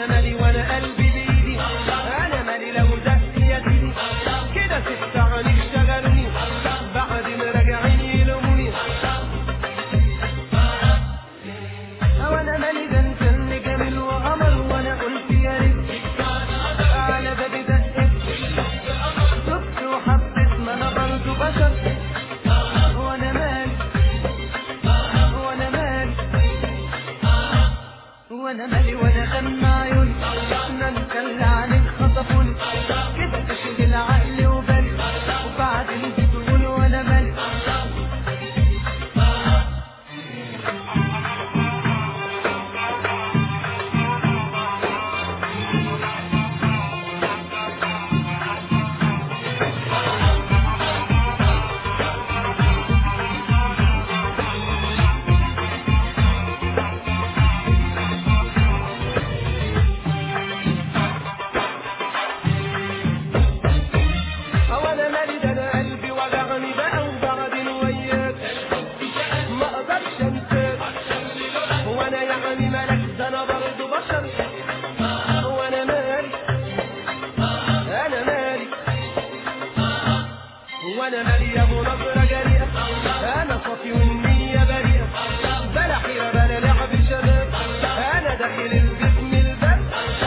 انا مالي وانا قلبي بايدي انا مالي لو دقت يا سيدي كده ست عني اشتغلوني بعد ما راجعين يلوموني وانا مالي ده انت اللي جميل وقمر وانا قلت يا ريت على بابي دقت شفت وحبيت ما انا برضه بشر وانا مالي وانا مالي وانا مالي وانا غمى عيوني انا انت اللي عليك خطفوني كده تشغل عقلي وبالي وبعدين بتقول وانا مالي هو انا مالي ده انا قلبي وجعني بقى وبعدين وياك ما اقدرش انساك هو انا يعني ملك ده انا برضه بشر هو انا مالي انا مالي هو انا مالي يا ابو نظره جريئه انا صافي والنيه بريئه بلا حيره بلا لعب شباب انا داخل الجسم الباب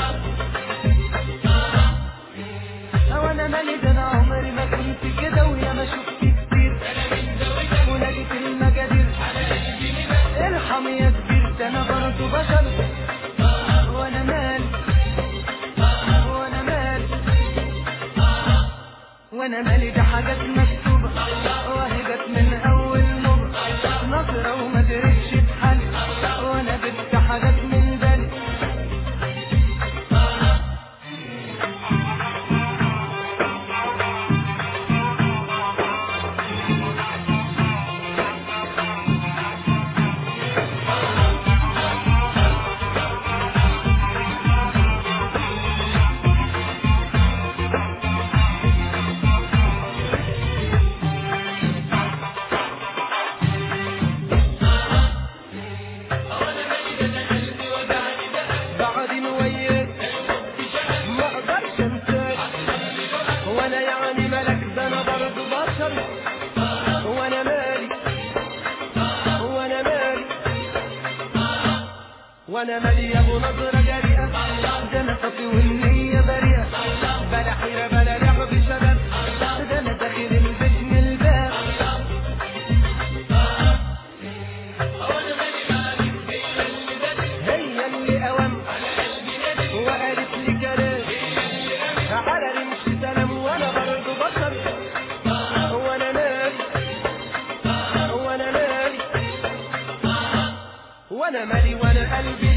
هو انا مالي ده انا عمري ما كنت كده ويا ما شفت كتير ولقيت المجادير ارحم يا كبير ده انا برضه بشر وانا مالي وانا مالي وانا مالي ده حاجات مكتوبة وهي جت من اول مرة نظرة وما درتش بحل وانا بنت حاجات من بالي بعدين وياك ما اقدرش انساك وانا يعني ملك ده انا برضه بشر وانا مالي وانا مالي وانا مالي يا ابو نظرة جريئة ده انا صافي والنية بريئة بلا حيرة بلا لعب شباب ده انا داخل البيت من الباب هي اللي اوام وقالت لي كلام على رمش سلام وانا برضه بشر وانا مالي وانا مالي وانا مالي وانا قلبي